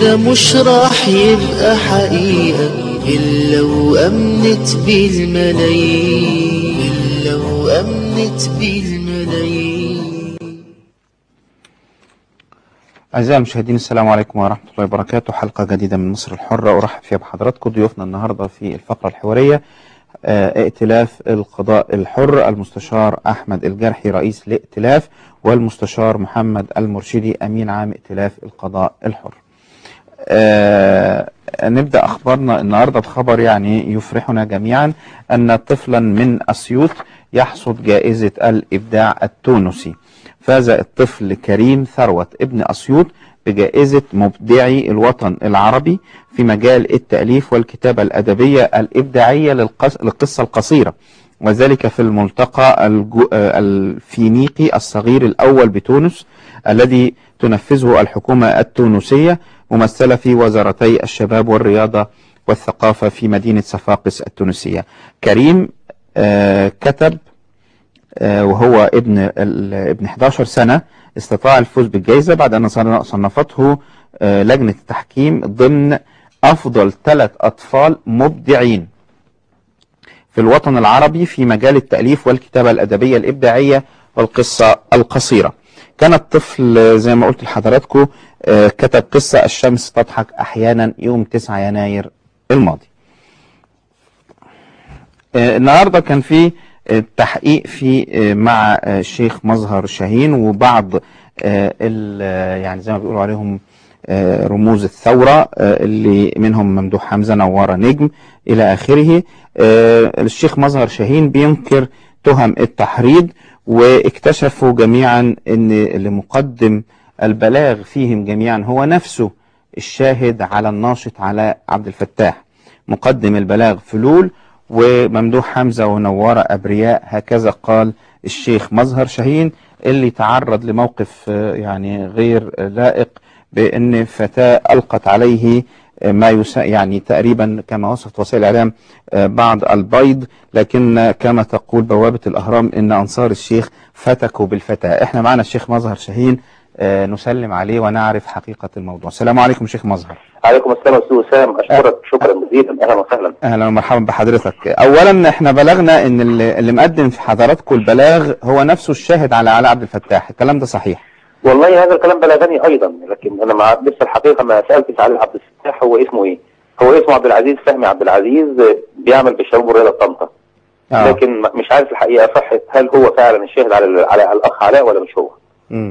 ده مش راح يبقى حقيقة إلا وأمنت بالملايين إلا وأمنت بالملايين أعزائي المشاهدين السلام عليكم ورحمة الله وبركاته حلقة جديدة من مصر الحرة أرحب فيها بحضراتكم ضيوفنا النهاردة في الفقرة الحوارية آه، ائتلاف القضاء الحر المستشار أحمد الجرحي رئيس الائتلاف والمستشار محمد المرشدي أمين عام ائتلاف القضاء الحر آه، نبدأ أخبارنا النهاردة بخبر يعني يفرحنا جميعا أن طفلا من أسيوط يحصد جائزة الإبداع التونسي فاز الطفل كريم ثروت ابن أسيوط بجائزة مبدعي الوطن العربي في مجال التأليف والكتابة الأدبية الإبداعية للقص- للقصة القصيرة وذلك في الملتقى الجو- آه، الفينيقي الصغير الأول بتونس الذي تنفذه الحكومة التونسية ممثلة في وزارتي الشباب والرياضة والثقافة في مدينة صفاقس التونسية كريم آه، كتب آه، وهو ابن ال- ابن 11 سنة استطاع الفوز بالجائزة بعد أن صن- صنفته آه، لجنة التحكيم ضمن أفضل ثلاث أطفال مبدعين في الوطن العربي في مجال التأليف والكتابة الأدبية الإبداعية والقصة القصيرة كان الطفل آه، زي ما قلت لحضراتكم آه، كتب قصة الشمس تضحك أحيانا يوم 9 يناير الماضي آه، النهارده كان في آه، تحقيق في آه، مع آه، الشيخ مظهر شاهين وبعض آه، ال- آه، يعني زي ما بيقولوا عليهم آه، رموز الثورة آه، اللي منهم ممدوح حمزة نوارة نجم إلى آخره آه، الشيخ مظهر شاهين بينكر تهم التحريض واكتشفوا جميعا أن اللي مقدم البلاغ فيهم جميعا هو نفسه الشاهد على الناشط علاء عبد الفتاح مقدم البلاغ فلول وممدوح حمزة ونوارة أبرياء هكذا قال الشيخ مظهر شاهين اللي تعرض لموقف آه، يعني غير آه، لائق بأن فتاة ألقت عليه آه، ما يس يعني تقريبا كما وصفت وسائل الإعلام آه، بعض البيض لكن آه، كما تقول بوابة الأهرام إن أنصار الشيخ فتكوا بالفتاة إحنا معنا الشيخ مظهر شاهين آه، نسلم عليه ونعرف حقيقة الموضوع السلام عليكم شيخ مظهر عليكم السلام استاذ وسام اشكرك شكرا جزيلا اهلا وسهلا اهلا ومرحبا بحضرتك اولا احنا بلغنا ان اللي اللي مقدم في حضراتكم البلاغ هو نفسه الشاهد على علاء عبد الفتاح الكلام ده صحيح والله هذا الكلام بلغني ايضا لكن انا مع لسه الحقيقه ما سالتش علي عبد الفتاح هو اسمه ايه هو اسمه عبد العزيز فهمي عبد العزيز بيعمل بالشباب والرياضه طنطا آه. لكن م- مش عارف الحقيقه صحه هل هو فعلا الشاهد على على الاخ علاء ولا مش هو مم.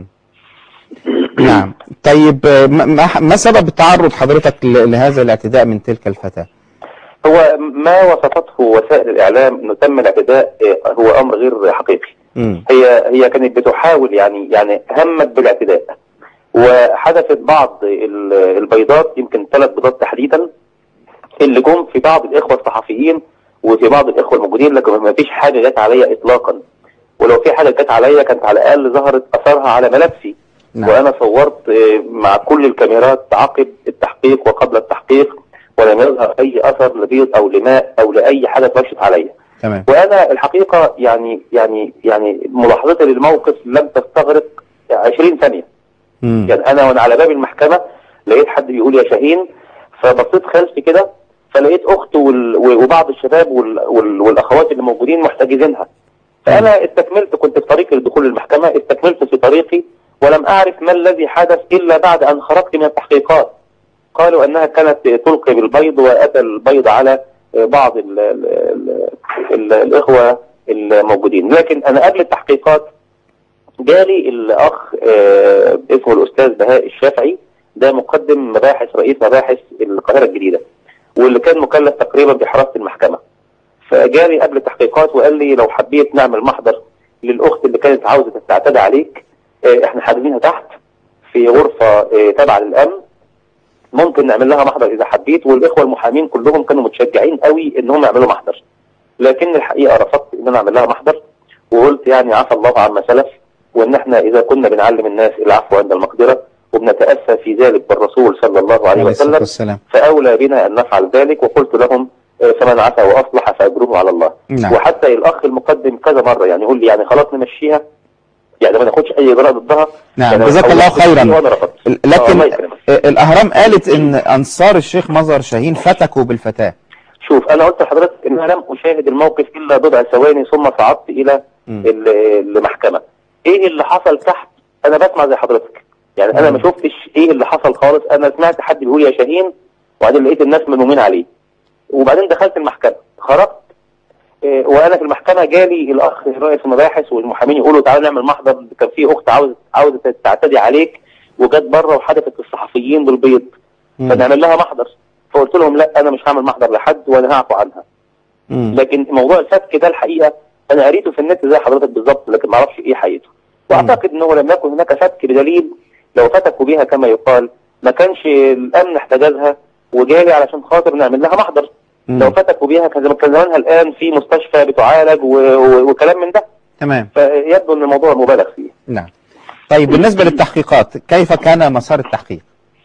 نعم طيب آه، ما, ما- ما سبب تعرض حضرتك ل- لهذا الاعتداء من تلك الفتاة هو ما وصفته وسائل الاعلام انه تم الاعتداء آه، هو امر غير حقيقي مم. هي هي كانت بتحاول يعني يعني همت بالاعتداء وحدثت بعض ال- البيضات يمكن ثلاث بيضات تحديدا اللي جم في بعض الاخوه الصحفيين وفي بعض الاخوه الموجودين لكن ما فيش حاجه جت عليا اطلاقا ولو في حاجه جت عليا كانت على الاقل ظهرت اثرها على ملفي نعم. وانا صورت آه، مع كل الكاميرات عقب التحقيق وقبل التحقيق ولم يظهر اي اثر لبيض او لماء او لاي حاجه ترشت عليا تمام وانا الحقيقه يعني يعني يعني ملاحظتي للموقف لم تستغرق 20 ثانيه مم. يعني انا وانا على باب المحكمه لقيت حد بيقول يا شاهين فبصيت خلفي كده فلقيت اخته وال- وبعض الشباب وال- وال- والاخوات اللي موجودين محتجزينها فانا استكملت كنت في طريقي لدخول المحكمه استكملت في طريقي ولم اعرف ما الذي حدث الا بعد ان خرجت من التحقيقات قالوا انها كانت تلقي بالبيض واتى البيض على بعض ال ال ال ال الاخوه الموجودين لكن انا قبل التحقيقات جالي الاخ آه، اسمه الاستاذ بهاء الشافعي ده مقدم مباحث رئيس مباحث القاهره الجديده واللي كان مكلف تقريبا بحراسه المحكمه فجالي قبل التحقيقات وقال لي لو حبيت نعمل محضر للاخت اللي كانت عاوزه تعتدي عليك آه، احنا حاجزينها تحت في غرفه آه، تابعه للامن ممكن نعمل لها محضر اذا حبيت والاخوه المحامين كلهم كانوا متشجعين قوي ان هم يعملوا محضر لكن الحقيقه رفضت ان انا اعمل لها محضر وقلت يعني عفى الله عما سلف وان احنا اذا كنا بنعلم الناس العفو عند المقدره وبنتاسى في ذلك بالرسول صلى الله عليه عليه الصلاة وسلم والسلام فاولى بنا ان نفعل ذلك وقلت لهم آه، فمن عفا واصلح فاجره على الله نعم وحتى الاخ المقدم كذا مره يعني يقول لي يعني خلاص نمشيها يعني ما ناخدش اي اجراء ضدها نعم، يعني جزاك أو الله ناخد خيراً. فيه وانا رفضت آه، لكن الله يكرمك. الأهرام قالت إن أنصار الشيخ مظهر شاهين فتكوا بالفتاة شوف انا قلت لحضرتك ان انا لم اشاهد الموقف الا بضع ثواني ثم صعدت الى مم. ال- المحكمه ايه اللي حصل تحت انا بسمع زي حضرتك يعني انا مم. ما شفتش ايه اللي حصل خالص انا سمعت حد بيقول يا شاهين وبعدين لقيت الناس منومين عليه وبعدين دخلت المحكمه خرجت إيه، وانا في المحكمه جالي الاخ رئيس المباحث والمحامين يقولوا تعالوا نعمل محضر كان في اخت عاوزه عاوزه تعتدي عليك وجت بره وحدثت الصحفيين بالبيض مم. فنعمل لها محضر فقلت لهم لا انا مش هعمل محضر لحد وانا هعفو عنها مم. لكن موضوع الفتك ده الحقيقه انا قريته في النت زي حضرتك بالظبط لكن ما اعرفش ايه حقيقته واعتقد انه لم يكن هناك فتك بدليل لو فتكوا بها كما يقال ما كانش الامن احتجزها وجالي علشان خاطر نعمل لها محضر مم. لو فتكوا بيها كان زمان- كان زمانها الان في مستشفى بتعالج و... و... وكلام من ده تمام فيبدو ان الموضوع مبالغ فيه نعم طيب بالنسبة للتحقيقات كيف كان مسار التحقيق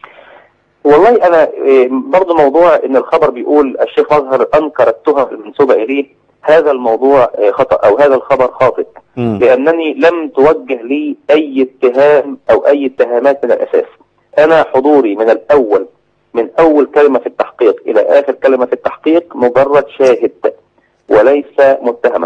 والله انا إيه، برضه موضوع ان الخبر بيقول الشيخ مظهر انكر التهم المنسوبه اليه هذا الموضوع إيه، خطا او هذا الخبر خاطئ مم. لانني لم توجه لي اي اتهام او اي اتهامات من الاساس انا حضوري من الاول من اول كلمه في التحقيق الى اخر كلمه في التحقيق مجرد شاهد وليس متهما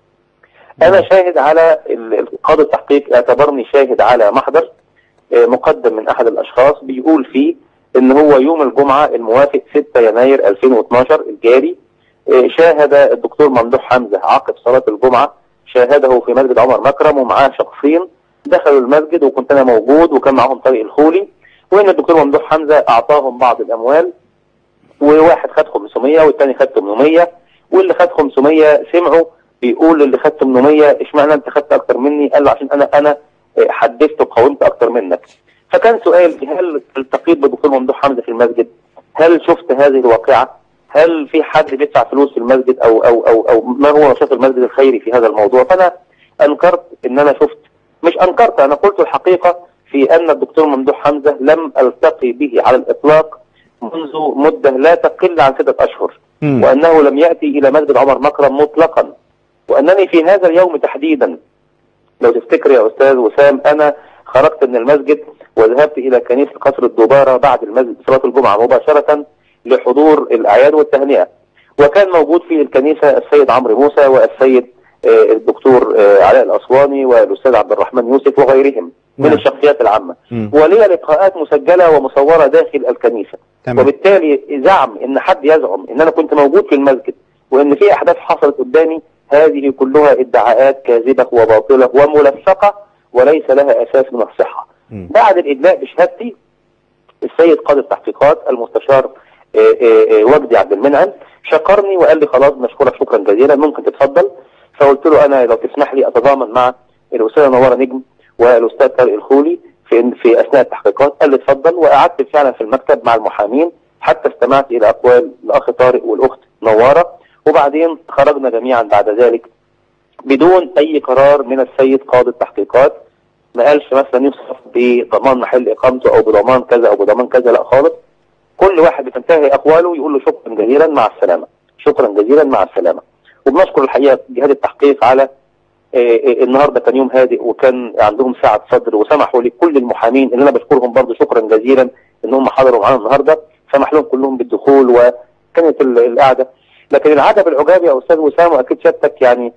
انا شاهد على ال- ال- قاضي التحقيق اعتبرني شاهد على محضر آه، مقدم من احد الاشخاص بيقول فيه ان هو يوم الجمعه الموافق 6 يناير 2012 الجاري آه، شاهد الدكتور ممدوح حمزه عقب صلاه الجمعه شاهده في مسجد عمر مكرم ومعاه شخصين دخلوا المسجد وكنت انا موجود وكان معاهم طارق الخولي وان الدكتور ممدوح حمزه اعطاهم بعض الاموال وواحد خد 500 والتاني خد 800 واللي خد 500 سمعوا بيقول اللي خد 800 اشمعنى انت خدت اكتر مني قال له عشان انا انا آه، حدثت وقاومت اكتر منك فكان سؤال هل التقيت بالدكتور ممدوح حمزه في المسجد هل شفت هذه الواقعه هل في حد بيدفع فلوس في المسجد او او او او ما هو نشاط المسجد الخيري في هذا الموضوع فانا انكرت ان انا شفت مش انكرت انا قلت الحقيقه في ان الدكتور ممدوح حمزه لم التقي به على الاطلاق منذ مده لا تقل عن سته اشهر مم. وأنه لم يأتي إلى مسجد عمر مكرم مطلقا وأنني في هذا اليوم تحديدا لو تفتكر يا أستاذ وسام أنا خرجت من المسجد وذهبت إلى كنيسة قصر الدبارة بعد المسجد صلاة الجمعة مباشرة لحضور الأعياد والتهنئة وكان موجود في الكنيسة السيد عمرو موسى والسيد آه، الدكتور آه، علاء الأسواني والأستاذ عبد الرحمن يوسف وغيرهم من نعم. الشخصيات العامة مم. ولي لقاءات مسجلة ومصورة داخل الكنيسة تمام وبالتالي زعم ان حد يزعم ان انا كنت موجود في المسجد وان في احداث حصلت قدامي هذه كلها ادعاءات كاذبه وباطله وملفقه وليس لها اساس من الصحه. مم. بعد الادلاء بشهادتي السيد قاضي التحقيقات المستشار آه، آه، آه، وجدي عبد المنعم شكرني وقال لي خلاص بنشكرك شكرا جزيلا ممكن تتفضل فقلت له انا لو تسمح لي اتضامن مع الاستاذه نوره نجم والاستاذ طارق الخولي في في اثناء التحقيقات قال لي اتفضل وقعدت فعلا في المكتب مع المحامين حتى استمعت الى اقوال الاخ طارق والاخت نواره وبعدين خرجنا جميعا بعد ذلك بدون اي قرار من السيد قاضي التحقيقات ما قالش مثلا يوصف بضمان محل اقامته او بضمان كذا او بضمان كذا لا خالص كل واحد بتنتهي اقواله يقول له شكرا جزيلا مع السلامه شكرا جزيلا مع السلامه وبنشكر الحقيقه جهاد التحقيق على آه، آه، النهارده كان يوم هادئ وكان عندهم سعه صدر وسمحوا لكل المحامين اللي انا بشكرهم برضه شكرا جزيلا ان هم حضروا معانا النهارده سمح لهم كلهم بالدخول وكانت ال- القعده لكن العجب العجاب يا استاذ وسام واكيد شتك يعني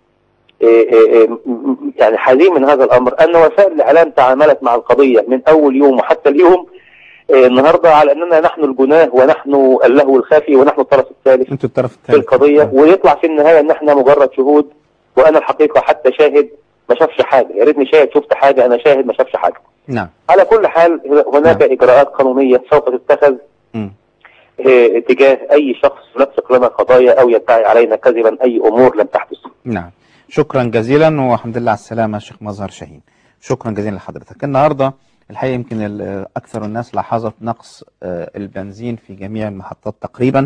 آه، آه، آه، م- م- يعني حزين من هذا الامر ان وسائل الاعلام تعاملت مع القضيه من اول يوم وحتى اليوم آه، النهارده على اننا نحن الجناه ونحن اللهو الخفي ونحن الطرف الثالث انتوا الطرف في الثالث القضيه ويطلع في النهايه ان احنا مجرد شهود وانا الحقيقه حتى شاهد ما شافش حاجه يا ريتني شاهد شفت حاجه انا شاهد ما شافش حاجه نعم على كل حال هناك نعم. اجراءات قانونيه سوف تتخذ مم. آه، تجاه اي شخص يلصق لنا قضايا او يدعي علينا كذبا اي امور لم تحدث نعم شكرا جزيلا والحمد لله على السلامة الشيخ مظهر شاهين شكرا جزيلا لحضرتك النهاردة الحقيقة يمكن ال- أكثر الناس لاحظت نقص آه، البنزين في جميع المحطات تقريبا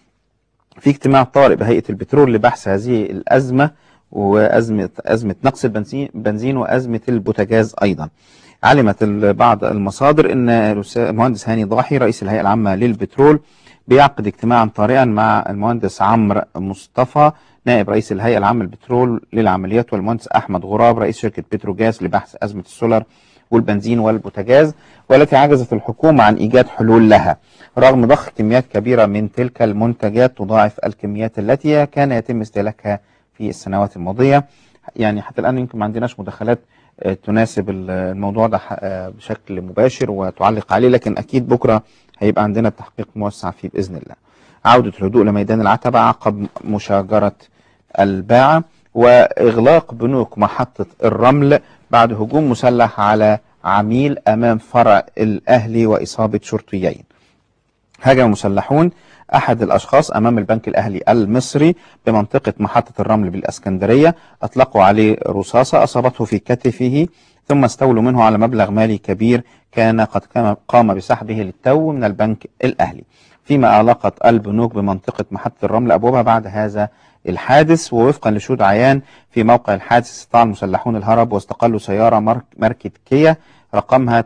في اجتماع طارئ بهيئة البترول لبحث هذه الأزمة وأزمة أزمة نقص البنزين بنزين وأزمة البوتاجاز أيضا علمت ال- بعض المصادر أن الأستاذ- المهندس هاني ضاحي رئيس الهيئة العامة للبترول بيعقد اجتماعا طارئا مع المهندس عمرو مصطفى نائب رئيس الهيئة العامة للبترول للعمليات والمهندس أحمد غراب رئيس شركة بتروجاز لبحث أزمة السولر والبنزين والبوتاجاز والتي عجزت الحكومة عن إيجاد حلول لها رغم ضخ كميات كبيرة من تلك المنتجات تضاعف الكميات التي كان يتم استهلاكها في السنوات الماضية يعني حتى الآن يمكن ما عندناش مداخلات آه، تناسب ال- الموضوع ده آه، بشكل مباشر وتعلق عليه لكن أكيد بكرة هيبقى عندنا تحقيق موسع فيه بإذن الله عودة الهدوء لميدان العتبة عقب مشاجرة الباعة وإغلاق بنوك محطة الرمل بعد هجوم مسلح على عميل أمام فرع الأهلي وإصابة شرطيين هاجم مسلحون أحد الأشخاص أمام البنك الأهلي المصري بمنطقة محطة الرمل بالإسكندرية أطلقوا عليه رصاصة أصابته في كتفه ثم استولوا منه على مبلغ مالي كبير كان قد كان- قام بسحبه للتو من البنك الأهلي فيما أغلقت البنوك بمنطقة محطة الرمل أبوابها بعد هذا الحادث ووفقا لشهود عيان في موقع الحادث استطاع المسلحون الهرب واستقلوا سيارة مارك ماركة كيا رقمها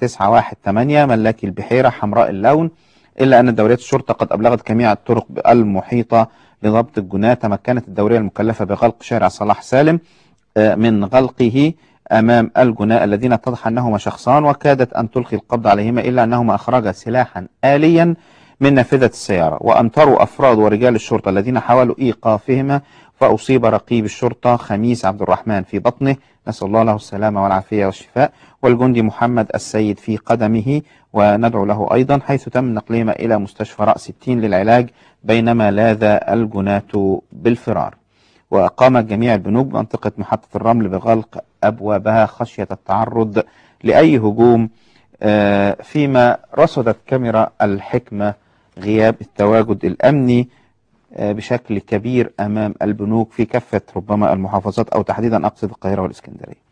9918 ملاكي البحيرة حمراء اللون إلا أن دورية الشرطة قد أبلغت جميع الطرق المحيطة لضبط الجناة تمكنت الدورية المكلفة بغلق شارع صلاح سالم آه، من غلقه أمام الجناة الذين اتضح أنهما شخصان وكادت أن تلقي القبض عليهما إلا أنهما أخرجا سلاحا آليا من نافذة السيارة وأمطروا أفراد ورجال الشرطة الذين حاولوا إيقافهما فأصيب رقيب الشرطة خميس عبد الرحمن في بطنه نسأل الله له السلامة والعافية والشفاء والجندي محمد السيد في قدمه وندعو له أيضا حيث تم نقلهما إلى مستشفى رأس التين للعلاج بينما لاذ الجناة بالفرار وقامت جميع البنوك بمنطقة محطة الرمل بغلق أبوابها خشية التعرض لأي هجوم آه، فيما رصدت كاميرا الحكمة غياب التواجد الأمني آه، بشكل كبير أمام البنوك في كافة ربما المحافظات أو تحديدا أقصد القاهرة والإسكندرية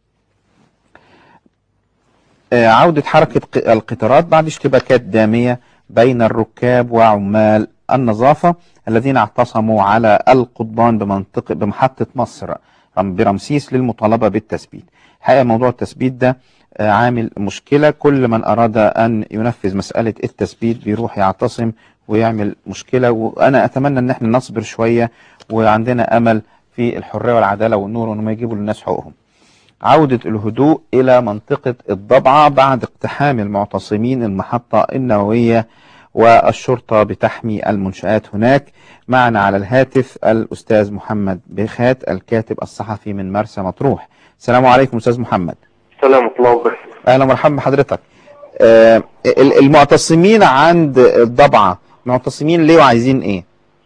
آه، عودة حركة ق- القطارات بعد اشتباكات دامية بين الركاب وعمال النظافة الذين اعتصموا على القضبان بمنطقة بمحطة مصر رم- برمسيس للمطالبة بالتثبيت الحقيقة موضوع التثبيت ده آه، عامل مشكلة كل من أراد أن ينفذ مسألة التثبيت بيروح يعتصم ويعمل مشكلة وأنا أتمنى أن احنا نصبر شوية وعندنا أمل في الحرية والعدالة والنور وأنهم يجيبوا للناس حقوقهم عودة الهدوء إلى منطقة الضبعة بعد اقتحام المعتصمين المحطة النووية والشرطة بتحمي المنشآت هناك معنا على الهاتف الأستاذ محمد بخات الكاتب الصحفي من مرسى مطروح السلام عليكم أستاذ محمد السلام ورحمه الله وبركاته أهلا ومرحبا بحضرتك آه، ال- المعتصمين عند الضبعة معتصمين ليه وعايزين إيه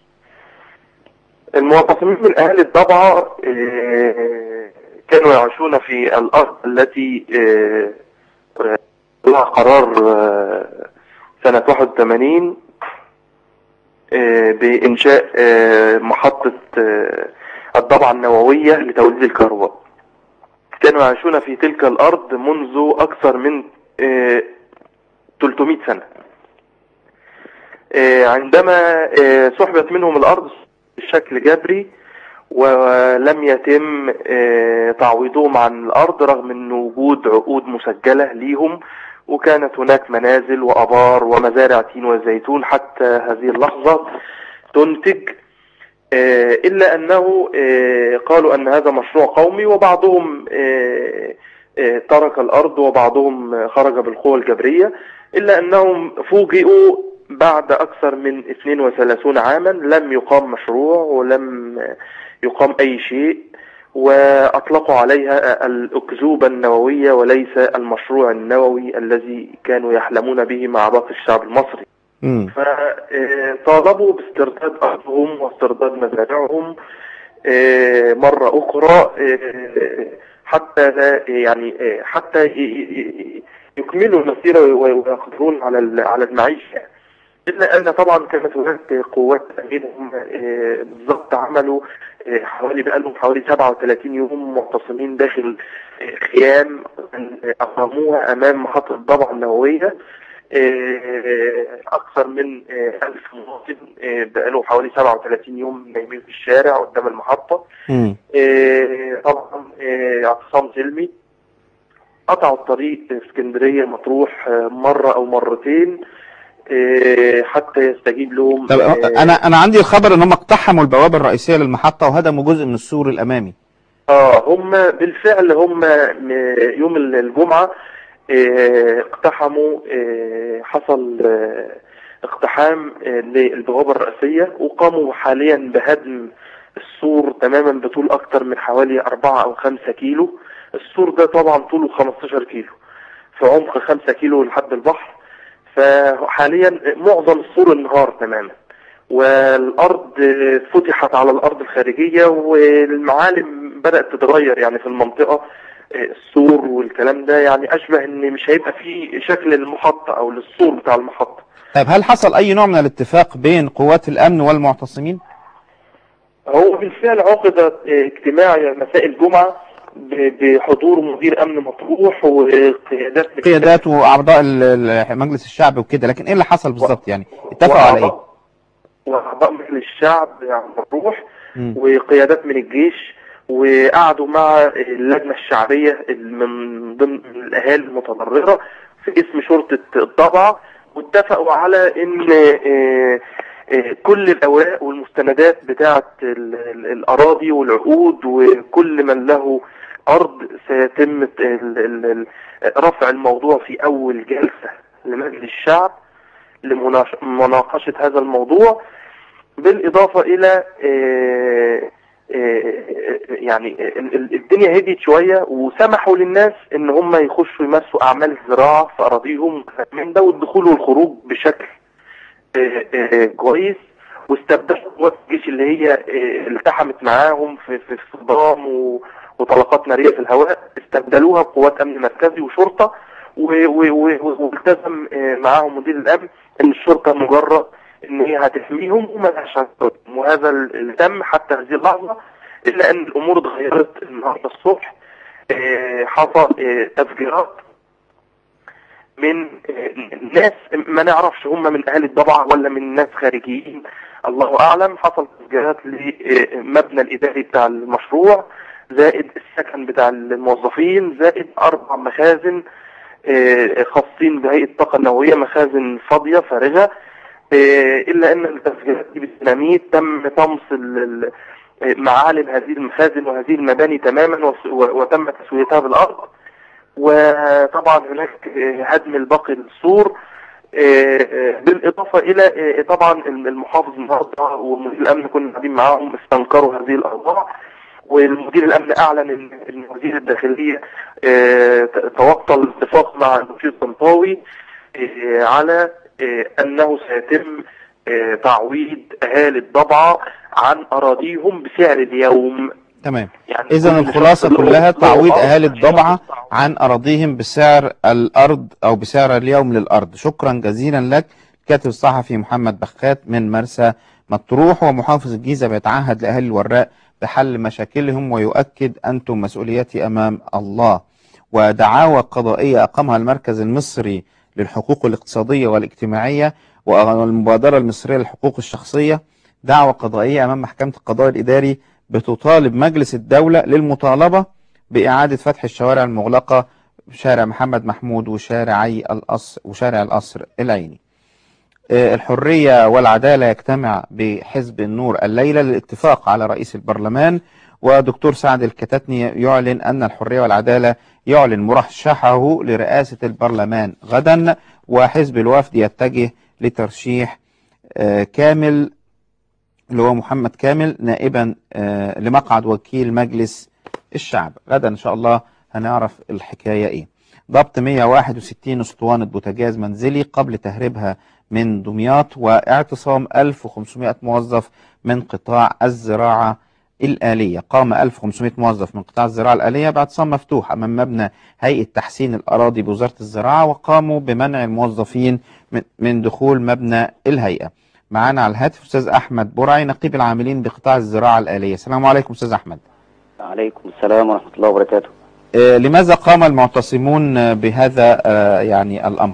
المعتصمين من اهل الضبعه آه، كانوا يعيشون في الارض التي آه، آه، لها قرار آه، سنة 81 آه، بإنشاء آه، محطة آه، الضبعة النووية لتوليد الكهرباء كانوا يعيشون في تلك الأرض منذ أكثر من آه، 300 سنة آه، عندما آه، سحبت منهم الأرض بشكل جبري ولم يتم آه، تعويضهم عن الأرض رغم أن وجود عقود مسجلة ليهم وكانت هناك منازل وأبار ومزارع تين وزيتون حتى هذه اللحظة تنتج آه، إلا أنه آه، قالوا أن هذا مشروع قومي وبعضهم آه، آه، ترك الأرض وبعضهم آه، خرج بالقوة الجبرية إلا أنهم فوجئوا بعد أكثر من 32 عاما لم يقام مشروع ولم آه، يقام أي شيء وأطلقوا عليها الأكذوبة النووية وليس المشروع النووي الذي كانوا يحلمون به مع باقي الشعب المصري مم. فطالبوا باسترداد أرضهم واسترداد مزارعهم آه، مرة أخرى آه، حتى لا يعني آه، حتى ي- ي- يكملوا المسيرة وي- ويقدرون على ال- على المعيشة إلا أن طبعا كانت هناك قوات تأمينهم آه، بالضبط عملوا آه، حوالي بقالهم حوالي 37 يوم معتصمين داخل آه، خيام آه، أقاموها أمام محطة الضبعة النووية آه، أكثر من آه، ألف مواطن آه، بقاله حوالي 37 يوم نايمين في الشارع قدام المحطة مم. آه، طبعا آه، اعتصام سلمي قطعوا الطريق في اسكندرية مطروح آه، مرة أو مرتين آه، حتى يستجيب لهم طب آه، انا انا عندي الخبر ان هم اقتحموا البوابه الرئيسيه للمحطه وهدموا جزء من السور الامامي اه هم بالفعل هم م- يوم الجمعة آه، اقتحموا آه، حصل آه، اقتحام آه، للبوابة الرئيسية وقاموا حاليا بهدم السور تماما بطول اكتر من حوالي أربعة او خمسة كيلو السور ده طبعا طوله 15 كيلو في عمق 5 كيلو لحد البحر فحاليا معظم السور انهار تماما والارض فتحت على الارض الخارجيه والمعالم بدات تتغير يعني في المنطقه السور والكلام ده يعني اشبه ان مش هيبقى فيه شكل للمحطه او للسور بتاع المحطه طيب هل حصل اي نوع من الاتفاق بين قوات الامن والمعتصمين هو بالفعل عقد اجتماع مساء الجمعه ب- بحضور مدير امن مطروح وقيادات قيادات واعضاء ال- ال- مجلس الشعب وكده لكن ايه اللي حصل بالظبط يعني اتفقوا على ايه وأعضاء- واعضاء مجلس الشعب يعني مطروح مم. وقيادات من الجيش وقعدوا مع اللجنة الشعبية من ضمن الاهالي المتضررة في اسم شرطة الضبع واتفقوا على ان آه، آه، كل الاوراق والمستندات بتاعة ال- ال- الاراضي والعقود وكل من له ارض سيتم ال- ال- ال- رفع الموضوع في اول جلسة لمجلس الشعب لمناقشة هذا الموضوع بالإضافة إلى آه، آه، يعني ال- ال- الدنيا هديت شوية وسمحوا للناس إن هم يخشوا يمارسوا أعمال الزراعة في أراضيهم وكلام من ده والدخول والخروج بشكل آه، آه، كويس واستبدلوا قوات الجيش اللي هي آه، التحمت معاهم في في الصدام و- وطلقات نارية في الهواء استبدلوها بقوات أمن مركزي وشرطة و- و- و- والتزم آه، معاهم مدير الأمن إن الشرطة مجرد إن هي هتحميهم وما لهاش علاقة. وهذا اللي تم حتى هذه اللحظة إلا أن الأمور اتغيرت النهاردة الصبح آه، حصل آه، تفجيرات من آه، ناس ما نعرفش هم من اهل الضبع ولا من ناس خارجيين الله اعلم حصل تفجيرات للمبنى الاداري بتاع المشروع زائد السكن بتاع الموظفين زائد اربع مخازن آه، خاصين بهيئه الطاقه النوويه مخازن فاضيه فارغه آه، الا ان التفجيرات دي بالديناميت تم طمس ال- ال- آه، معالم هذه المخازن وهذه المباني تماما وس- و- وتم تسويتها بالارض وطبعا هناك هدم الباقي السور بالإضافة إلى طبعا المحافظ النهارده ومدير الأمن كنا قاعدين معاهم استنكروا هذه الأوضاع والمدير الأمن أعلن إن إن وزير الداخلية توقع الاتفاق مع المشير الطنطاوي على أنه سيتم تعويض أهالي الضبعة عن أراضيهم بسعر اليوم تمام يعني اذا كل الخلاصه شخص له- كلها له تعويض أرض اهالي عشان الضبعه يطلع. عن اراضيهم بسعر الارض او بسعر اليوم للارض شكرا جزيلا لك الكاتب الصحفي محمد بخات من مرسى مطروح ومحافظ الجيزه بيتعهد لاهالي الوراق بحل مشاكلهم ويؤكد انتم مسؤوليتي امام الله ودعاوى قضائيه اقامها المركز المصري للحقوق الاقتصاديه والاجتماعيه والمبادره المصريه للحقوق الشخصيه دعوى قضائيه امام محكمه القضاء الاداري بتطالب مجلس الدولة للمطالبة بإعادة فتح الشوارع المغلقة شارع محمد محمود وشارعي القصر وشارع القصر العيني آه، الحرية والعدالة يجتمع بحزب النور الليلة للاتفاق على رئيس البرلمان ودكتور سعد الكتاتني يعلن أن الحرية والعدالة يعلن مرشحه لرئاسة البرلمان غدا وحزب الوفد يتجه لترشيح آه، كامل اللي هو محمد كامل نائبا آه، لمقعد وكيل مجلس الشعب غدا ان شاء الله هنعرف الحكايه ايه ضبط 161 اسطوانه بوتاجاز منزلي قبل تهريبها من دمياط واعتصام 1500 موظف من قطاع الزراعه الآلية قام 1500 موظف من قطاع الزراعة الآلية باعتصام مفتوح أمام مبنى هيئة تحسين الأراضي بوزارة الزراعة وقاموا بمنع الموظفين من- من دخول مبنى الهيئة معانا على الهاتف استاذ احمد برعي نقيب العاملين بقطاع الزراعه الاليه السلام عليكم استاذ احمد عليكم السلام ورحمة الله وبركاته آه، لماذا قام المعتصمون آه، بهذا آه، يعني الامر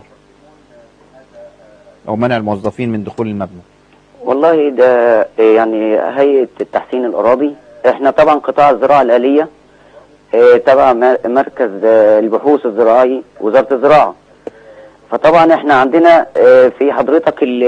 او منع الموظفين من دخول المبنى والله ده يعني هيئة تحسين الأراضي احنا طبعا قطاع الزراعة الآلية اه، تبع م- مركز اه، البحوث الزراعي وزارة الزراعة فطبعا احنا عندنا آه، في حضرتك ال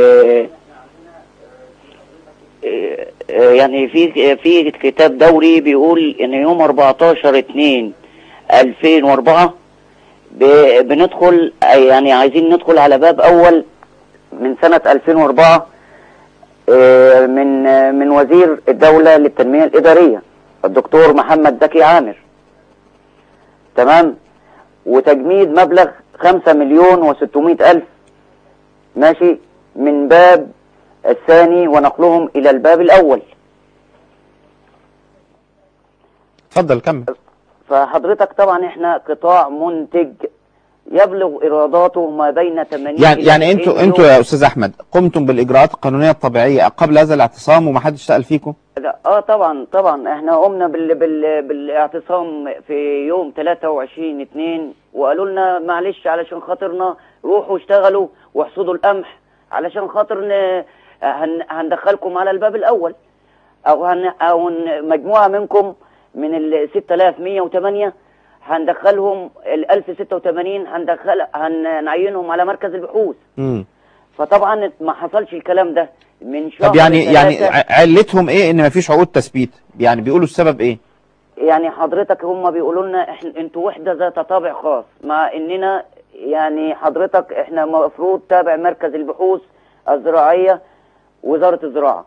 آه، آه، يعني في في كتاب دوري بيقول ان يوم 14 2 2004 ب- بندخل يعني عايزين ندخل على باب اول من سنة 2004 آه، من آه، من وزير الدولة للتنمية الإدارية الدكتور محمد زكي عامر تمام وتجميد مبلغ خمسة مليون وستمائة ألف ماشي من باب الثاني ونقلهم إلى الباب الأول اتفضل كمل فحضرتك طبعا احنا قطاع منتج يبلغ إيراداته ما بين 80 يعني إلى يعني 90 انتوا انتوا مليون. يا استاذ احمد قمتم بالاجراءات القانونيه الطبيعيه قبل هذا الاعتصام ومحدش سال فيكم لا، اه طبعا طبعا احنا قمنا بال بال بالاعتصام في يوم 23 2 وقالوا لنا معلش علشان خاطرنا روحوا اشتغلوا واحصدوا القمح علشان خاطر ن- هن هندخلكم على الباب الاول او هن او ن- مجموعه منكم من ال 6108 هندخلهم ال 1086 هندخل هنعينهم على مركز البحوث امم فطبعا ما حصلش الكلام ده من شهر طب يعني يعني ثلاثة- ع- علتهم ايه ان مفيش عقود تثبيت يعني بيقولوا السبب ايه يعني حضرتك هم بيقولوا لنا احنا انتوا وحده ذات طابع خاص مع اننا يعني حضرتك احنا المفروض تابع مركز البحوث الزراعيه وزاره الزراعه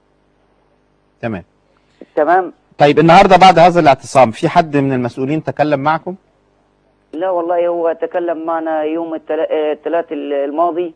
تمام تمام طيب النهارده بعد هذا الاعتصام في حد من المسؤولين تكلم معكم لا والله هو تكلم معنا يوم الثلاث الماضي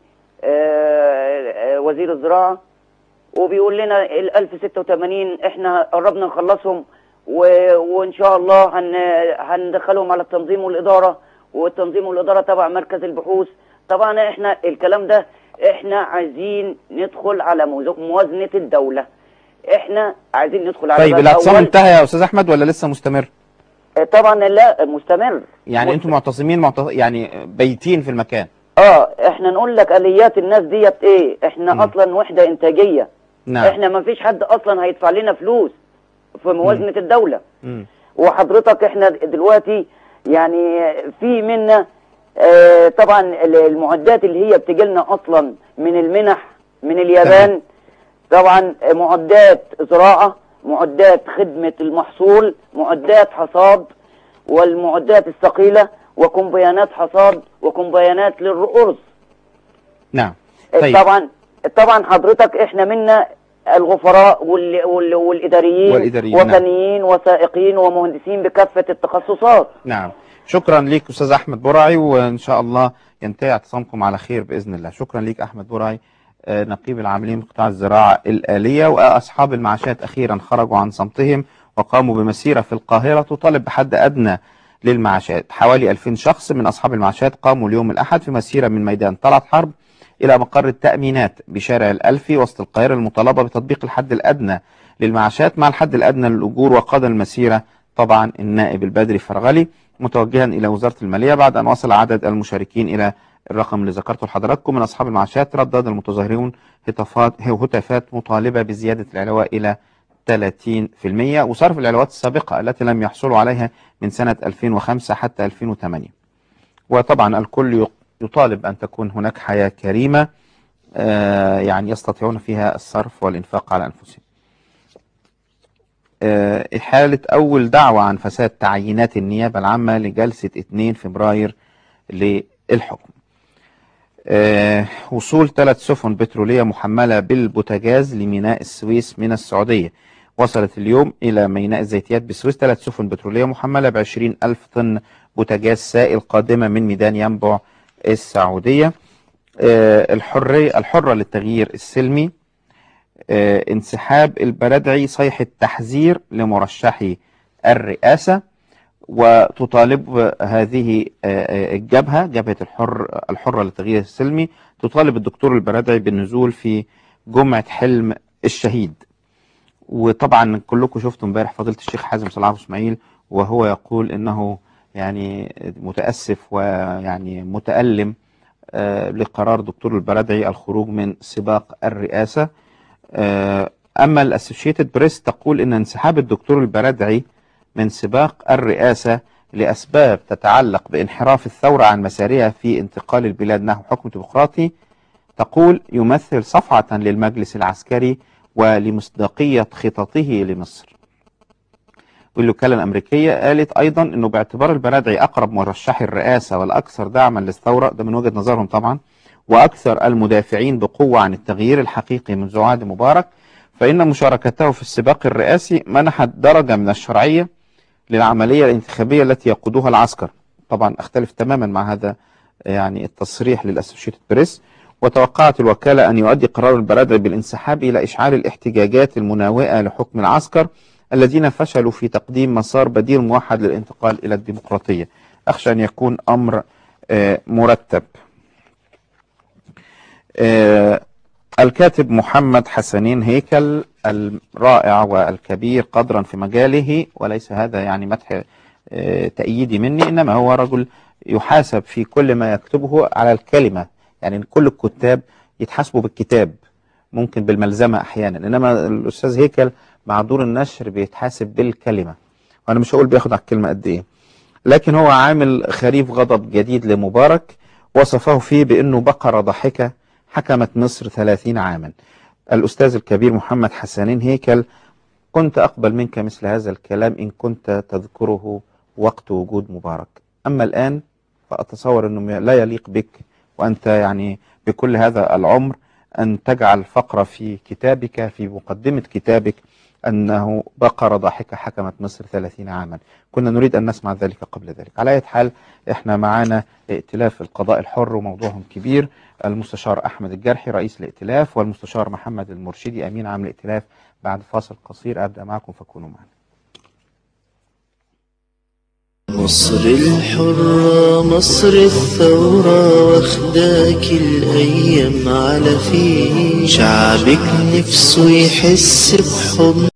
آه، آه، وزير الزراعه وبيقول لنا ال 1086 احنا قربنا نخلصهم و- وان شاء الله هن هندخلهم على التنظيم والاداره والتنظيم والاداره تبع مركز البحوث طبعا احنا الكلام ده احنا عايزين ندخل على موز- موازنه الدوله احنا عايزين ندخل على طيب باب الاعتصام أول. انتهى يا استاذ احمد ولا لسه مستمر آه، طبعا لا مستمر يعني انتم معتصمين معتص... يعني بايتين في المكان اه احنا نقول لك اليات الناس ديت ايه احنا مم. اصلا وحده انتاجيه نعم احنا ما فيش حد اصلا هيدفع لنا فلوس في موازنه الدوله مم. وحضرتك احنا دلوقتي يعني في منا آه طبعا المعدات اللي هي بتجي لنا اصلا من المنح من اليابان طبعا معدات زراعه معدات خدمه المحصول معدات حصاد والمعدات الثقيله وكمبيانات حصاد وكمبيانات للرؤوس نعم طيب طبعا طبعا حضرتك احنا منا الغفراء وال... وال... والاداريين والإداريين، نعم. وفنيين وسائقين ومهندسين بكافه التخصصات نعم شكرا ليك استاذ احمد برعي وان شاء الله ينتهي اعتصامكم على خير باذن الله شكرا ليك احمد برعي آه، نقيب العاملين بقطاع الزراعه الاليه واصحاب المعاشات اخيرا خرجوا عن صمتهم وقاموا بمسيره في القاهره تطالب بحد ادنى للمعاشات حوالي 2000 شخص من اصحاب المعاشات قاموا اليوم الاحد في مسيره من ميدان طلعت حرب الى مقر التامينات بشارع الالفي وسط القاهره المطالبه بتطبيق الحد الادنى للمعاشات مع الحد الادنى للاجور وقاد المسيره طبعا النائب البدري فرغلي متوجها الى وزاره الماليه بعد ان وصل عدد المشاركين الى الرقم اللي ذكرته لحضراتكم من اصحاب المعاشات ردد المتظاهرون هتافات هتافات مطالبه بزياده العلاوه الى 30% وصرف العلاوات السابقه التي لم يحصلوا عليها من سنه 2005 حتى 2008 وطبعا الكل يق- يطالب ان تكون هناك حياه كريمه آه، يعني يستطيعون فيها الصرف والانفاق على انفسهم. آه، إحالة أول دعوة عن فساد تعيينات النيابة العامة لجلسة 2 فبراير للحكم آه، وصول ثلاث سفن بترولية محملة بالبوتاجاز لميناء السويس من السعودية وصلت اليوم إلى ميناء الزيتيات بالسويس ثلاث سفن بترولية محملة بعشرين ألف طن بوتاجاز سائل قادمة من ميدان ينبع السعودية آه، الحرية الحرة للتغيير السلمي آه، انسحاب البلدعي صيحة تحذير لمرشحي الرئاسة وتطالب هذه آه، آه، الجبهة جبهة الحر الحرة للتغيير السلمي تطالب الدكتور البلدعي بالنزول في جمعة حلم الشهيد وطبعا كلكم شفتوا امبارح فضيلة الشيخ حازم صلاح أبو اسماعيل وهو يقول انه يعني متأسف ويعني متألم آه، لقرار دكتور البلدعي الخروج من سباق الرئاسة آه، أما الأسوشيتد بريس تقول إن انسحاب الدكتور البرادعي من سباق الرئاسة لأسباب تتعلق بانحراف الثورة عن مسارها في انتقال البلاد نحو حكم ديمقراطي تقول يمثل صفعة للمجلس العسكري ولمصداقية خططه لمصر والوكالة الأمريكية قالت أيضا أنه باعتبار البرادعي أقرب مرشحي الرئاسة والأكثر دعما للثورة ده من وجهة نظرهم طبعا وأكثر المدافعين بقوة عن التغيير الحقيقي منذ عهد مبارك فإن مشاركته في السباق الرئاسي منحت درجة من الشرعية للعملية الانتخابية التي يقودها العسكر طبعا أختلف تماما مع هذا يعني التصريح للأسوشيتد بريس وتوقعت الوكالة أن يؤدي قرار البرادعي بالانسحاب إلى إشعال الاحتجاجات المناوئة لحكم العسكر الذين فشلوا في تقديم مسار بديل موحد للانتقال إلى الديمقراطية أخشى أن يكون أمر آه، مرتب آه، الكاتب محمد حسنين هيكل الرائع والكبير قدرا في مجاله وليس هذا يعني مدح آه، تأييدي مني إنما هو رجل يحاسب في كل ما يكتبه على الكلمة يعني كل الكتاب يتحاسبوا بالكتاب ممكن بالملزمة أحيانا إنما الأستاذ هيكل مع دور النشر بيتحاسب بالكلمة وأنا مش هقول بياخد على الكلمة قد إيه لكن هو عامل خريف غضب جديد لمبارك وصفه فيه بأنه بقرة ضاحكة حكمت مصر 30 عاما الأستاذ الكبير محمد حسنين هيكل كنت أقبل منك مثل هذا الكلام إن كنت تذكره وقت وجود مبارك أما الآن فأتصور أنه لا يليق بك وأنت يعني بكل هذا العمر أن تجعل فقرة في كتابك في مقدمة كتابك أنه بقرة ضاحكة حكمت مصر 30 عاما كنا نريد أن نسمع ذلك قبل ذلك على أي حال إحنا معانا ائتلاف القضاء الحر وموضوعهم كبير المستشار أحمد الجرحي رئيس الائتلاف والمستشار محمد المرشدي أمين عام الائتلاف بعد فاصل قصير أبدأ معكم فكونوا معنا مصر الحرة مصر الثورة واخداك الأيام على فيه شعبك نفسه يحس بحضن